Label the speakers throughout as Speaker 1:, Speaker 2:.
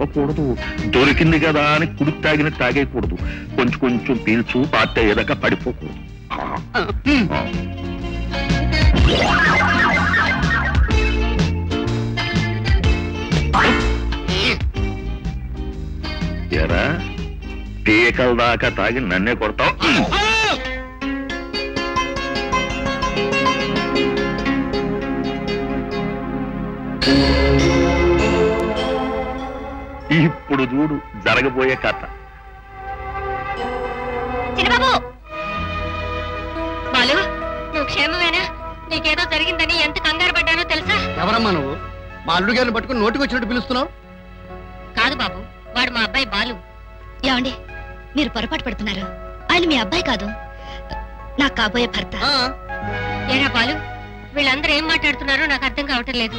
Speaker 1: తాగకూడదు దొరికింది కదా అని కుడి తాగిన తాగేయకూడదు కొంచెం కొంచెం పీల్చు పార్టీ అయ్యేదాకా పడిపోకూడదు ఆ, ఆ. ఎరా పీకల దాకా తాగి నన్నే కొడతావు ఇప్పుడు చూడు జరగబోయే కథ
Speaker 2: చిన్నబాబు బాలు నువ్వు క్షేమమేనా నీకేదో జరిగిందని ఎంత కంగారు పడ్డానో తెలుసా
Speaker 3: ఎవరమ్మా నువ్వు మా అల్లుడు గారిని పట్టుకుని నోటికి వచ్చినట్టు పిలుస్తున్నావు
Speaker 2: కాదు బాబు వాడు మా అబ్బాయి బాలు
Speaker 4: ఏమండి మీరు పొరపాటు పడుతున్నారు ఆయన మీ అబ్బాయి కాదు నాకు కాబోయే భర్త
Speaker 3: ఆ,
Speaker 2: ఏరా బాలు వీళ్ళందరూ ఏం మాట్లాడుతున్నారో నాకు అర్థం కావటం లేదు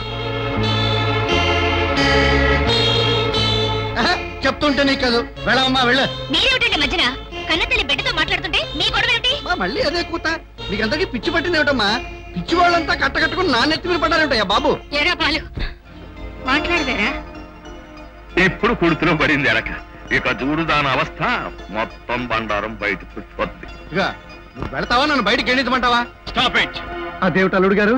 Speaker 3: ఆహా, చెప్తుంటే నీకు కాదు వెళ్ళమ్మా వెళ్ళ
Speaker 4: మీరేమిటండి మధ్యన కన్నతల్లి బిడ్డతో మాట్లాడుతుంటే మీ గొడవ ఏమిటి
Speaker 3: మళ్ళీ అదే కూత నీకందరికీ పిచ్చి పట్టింది ఏమిటమ్మా పిచ్చి వాళ్ళంతా కట్ట కట్టుకుని నా నెత్తి మీద పడ్డారేమిటయ్యా బాబు
Speaker 2: ఏరా బాలు మాట్లాడదేరా
Speaker 1: ఇప్పుడు కుడుతులో పడింది ఎలక ఇక చూడు దాని అవస్థ మొత్తం బండారం బయటకు వస్తుంది
Speaker 3: ఇక నువ్వు వెళ్తావా నన్ను బయటికి గెండించమంటావా
Speaker 1: స్టాప్ ఇట్
Speaker 3: అదేమిటి అల్లుడు గారు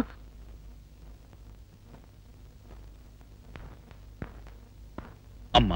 Speaker 5: అమ్మా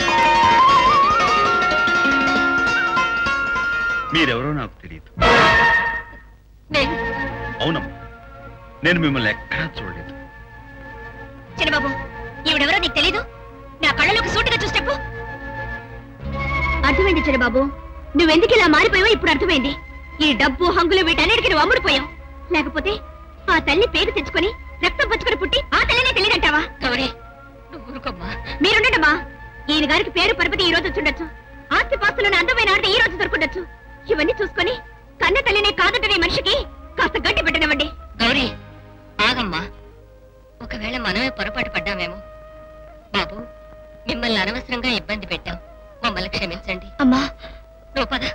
Speaker 5: మీరెవరో నాకు తెలియదు
Speaker 2: నేను
Speaker 5: అవునమ్మా నేను మిమ్మల్ని ఎక్కడా చూడలేదు
Speaker 4: చిన్నబాబు ఈవిడెవరో నీకు తెలీదు నా కళ్ళలోకి సూటిగా చూసేపు అర్థమైంది చిన్నబాబు నువ్వెందుకు ఇలా మారిపోయావో ఇప్పుడు అర్థమైంది ఈ డబ్బు హంగులు వీటన్నిటికీ నువ్వు అమ్ముడుపోయావు లేకపోతే ఆ తల్లి పేరు తెచ్చుకొని రక్తం పంచుకొని పుట్టి ఆ తల్లినే తెలియదంటావా
Speaker 2: గౌరీ నువ్వు ఊరుకోమ్మా
Speaker 4: మీరుండమ్మా ఈయన గారికి పేరు పరపతి ఈ రోజు వచ్చుండొచ్చు ఆస్తి పాస్తులను అందమైన ఆడది ఈ రోజు దొరకుండొచ్చు ఇవన్నీ చూసుకొని కన్న తల్లినే కాదంటనే మనిషికి కాస్త గట్టి పెట్టనివ్వండి
Speaker 2: గౌరీ ఆగమ్మా ఒకవేళ మనమే పొరపాటు పడ్డామేమో బాబు మిమ్మల్ని అనవసరంగా ఇబ్బంది పెట్టాం మమ్మల్ని క్షమించండి
Speaker 4: అమ్మా
Speaker 2: నువ్వు పద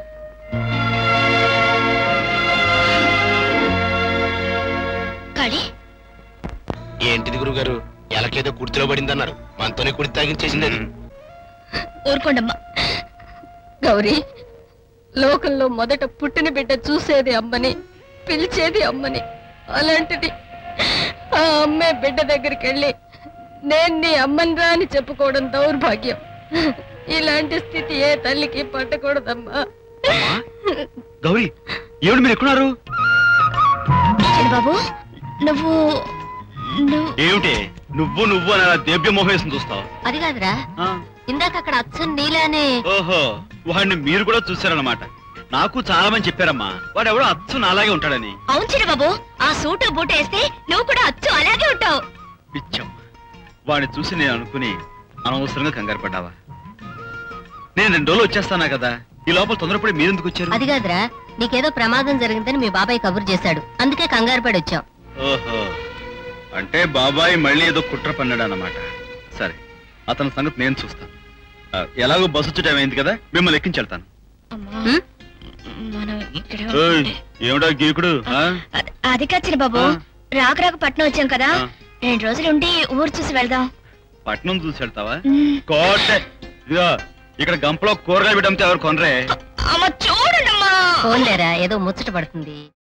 Speaker 4: కాళీ
Speaker 6: ఏంటిది గురుగారు ఎలకేదో కుర్తిలో పడిందన్నారు మనతోనే కుడి తాగించేసింది అది.
Speaker 4: ఊరుకోండమ్మా
Speaker 2: గౌరీ లోకంలో మొదట పుట్టిన బిడ్డ చూసేది అమ్మని పిలిచేది అమ్మని అలాంటిది ఆ అమ్మే బిడ్డ దగ్గరికి వెళ్ళి నేను నీ అమ్మని రా అని చెప్పుకోవడం దౌర్భాగ్యం ఇలాంటి స్థితి ఏ తల్లికి పట్టకూడదమ్మా
Speaker 5: అమ్మా గౌరీ ఏమిటి మీరు ఎక్కడున్నారు
Speaker 4: చిన్నబాబు నువ్వు నువ్వు
Speaker 5: ఏమిటి నువ్వు నువ్వు అని అలా దేవ్య మోహేసం చూస్తావు
Speaker 2: అది కాదురా ఇందాక అక్కడ అచ్చం నీలానే
Speaker 5: ఓహో వాడిని మీరు కూడా చూశారన్నమాట నాకు చాలా మంది చెప్పారమ్మా వాడు ఎవడో అచ్చు నాలాగే ఉంటాడని
Speaker 4: అవును చిన్నబాబు ఆ సూటు బూట వేస్తే నువ్వు కూడా అచ్చు అలాగే ఉంటావు
Speaker 5: పిచ్చం వాడిని చూసి నేను అనుకుని అనవసరంగా కంగారు పడ్డావా నేను రెండు రోజులు వచ్చేస్తానా కదా ఈ లోపల తొందరపడి మీరెందుకు వచ్చారు
Speaker 2: అది కాదురా నీకేదో ప్రమాదం జరిగిందని మీ బాబాయ్ కబురు చేశాడు అందుకే కంగారు పడి వచ్చాం
Speaker 5: ఓహో అంటే బాబాయ్ మళ్ళీ ఏదో కుట్ర పన్నాడు అన్నమాట సరే అతని సంగతి నేను చూస్తాను ఆ, ఎలాగో బస్సు వచ్చే టైం అయింది కదా మిమ్మల్ని ఎక్కించెళ్తాను
Speaker 2: ఉం?
Speaker 4: మనం ఇక్కడే
Speaker 5: ఏయ్,
Speaker 4: ఉంటే.
Speaker 5: ఏమిటా గీకుడు ఆ?
Speaker 4: అ- అది కాదు చిన్నబాబు
Speaker 5: ఆ.
Speaker 4: రాక రాక పట్నం వచ్చాం కదా
Speaker 5: ఆ.
Speaker 4: రెండు రోజులు ఉండి ఊరు చూసి వెళ్దాం
Speaker 5: పట్నం చూసి వెళ్తావా
Speaker 4: ఉమ్.
Speaker 5: కోటే ఇదిగో ఇక్కడ గంపలో కూరగాయలు పెట్టంతే ఎవరు కొనరే
Speaker 4: అమ్మ చూడండమ్మా
Speaker 2: ఫోన్లేరా ఏదో ముచ్చట పడుతుంది